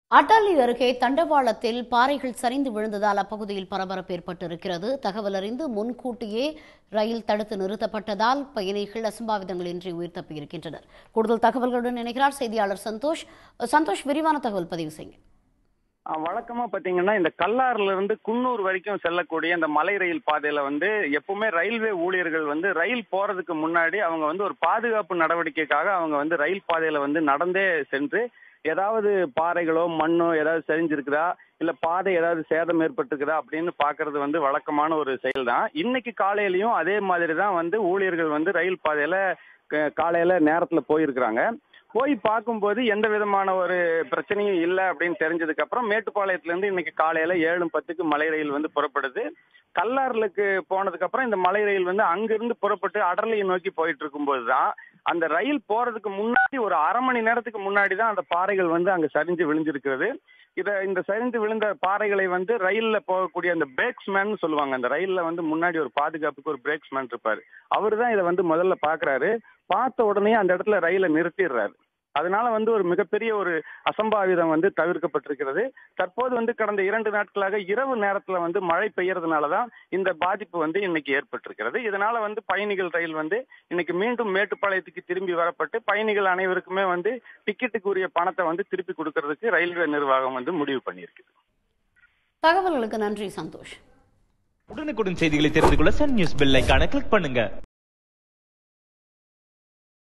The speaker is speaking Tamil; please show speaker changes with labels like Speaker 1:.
Speaker 1: அட்டாலி அருகே தண்டவாளத்தில் பாறைகள் சரிந்து விழுந்ததால் அப்பகுதியில் பரபரப்பு ஏற்பட்டிருக்கிறது தகவல் அறிந்து முன்கூட்டியே ரயில் தடுத்து நிறுத்தப்பட்டதால் பயணிகள் அசம்பாவிதங்களின்றி உயிர் தப்பியிருக்கின்றனர் கூடுதல் தகவல்களுடன் இணைகிறார் செய்தியாளர் சந்தோஷ் சந்தோஷ் விரிவான தகவல் பதிவு செய்யுங்க
Speaker 2: ஆஹ் வழக்கமா பாத்தீங்கன்னா இந்த கல்லாறுல இருந்து குன்னூர் வரைக்கும் செல்லக்கூடிய இந்த மலை ரயில் பாதையில வந்து எப்பவுமே ரயில்வே ஊழியர்கள் வந்து ரயில் போறதுக்கு முன்னாடி அவங்க வந்து ஒரு பாதுகாப்பு நடவடிக்கைக்காக அவங்க வந்து ரயில் பாதையில வந்து நடந்தே சென்று ஏதாவது பாறைகளோ மண்ணோ ஏதாவது செறிஞ்சிருக்குதா இல்ல பாதை ஏதாவது சேதம் ஏற்பட்டிருக்குதா அப்படின்னு பாக்குறது வந்து வழக்கமான ஒரு செயல் தான் இன்னைக்கு காலையிலயும் அதே மாதிரி தான் வந்து ஊழியர்கள் வந்து ரயில் பாதையில க- காலையில நேரத்துல போயிருக்கிறாங்க போய் பார்க்கும்போது எந்த விதமான ஒரு பிரச்சனையும் இல்லை அப்படின்னு தெரிஞ்சதுக்கு அப்புறம் மேட்டுப்பாளையத்துல இருந்து இன்னைக்கு காலையில ஏழு பத்துக்கு மலை ரயில் வந்து புறப்படுது கல்லாறுலுக்கு போனதுக்கு அப்புறம் இந்த மலை ரயில் வந்து அங்கிருந்து புறப்பட்டு அடர்லையை நோக்கி போயிட்டு இருக்கும்போது தான் அந்த ரயில் போறதுக்கு முன்னாடி ஒரு அரை மணி நேரத்துக்கு முன்னாடி தான் அந்த பாறைகள் வந்து அங்க சரிஞ்சு விழுந்திருக்கிறது இத இந்த சரிந்து விழுந்த பாறைகளை வந்து ரயில்ல போகக்கூடிய அந்த பிரேக்ஸ்மேன் சொல்லுவாங்க அந்த ரயில்ல வந்து முன்னாடி ஒரு பாதுகாப்புக்கு ஒரு பிரேக்ஸ்மேன் இருப்பாரு அவரு தான் இதை வந்து முதல்ல பாக்குறாரு பார்த்த உடனே அந்த இடத்துல ரயிலை நிறுத்திடுறாரு அதனால வந்து ஒரு மிகப்பெரிய ஒரு அசம்பாவிதம் வந்து தவிர்க்கப்பட்டிருக்கிறது தற்போது வந்து கடந்த இரண்டு நாட்களாக இரவு நேரத்துல வந்து மழை பெய்யறதுனால தான் இந்த பாதிப்பு வந்து இன்னைக்கு ஏற்பட்டிருக்கிறது இதனால வந்து பயணிகள் ரயில் வந்து இன்னைக்கு மீண்டும் மேட்டுப்பாளையத்துக்கு திரும்பி வரப்பட்டு பயணிகள் அனைவருக்குமே வந்து டிக்கெட்டுக்கு உரிய பணத்தை வந்து திருப்பி கொடுக்கறதுக்கு ரயில்வே நிர்வாகம் வந்து முடிவு பண்ணியிருக்கு
Speaker 1: தகவல்களுக்கு நன்றி சந்தோஷ்
Speaker 3: உடனுக்குடன் செய்திகளை தெரிந்து கொள்ள சன் நியூஸ் பெல் ஐகானை கிளிக் பண்ணுங்க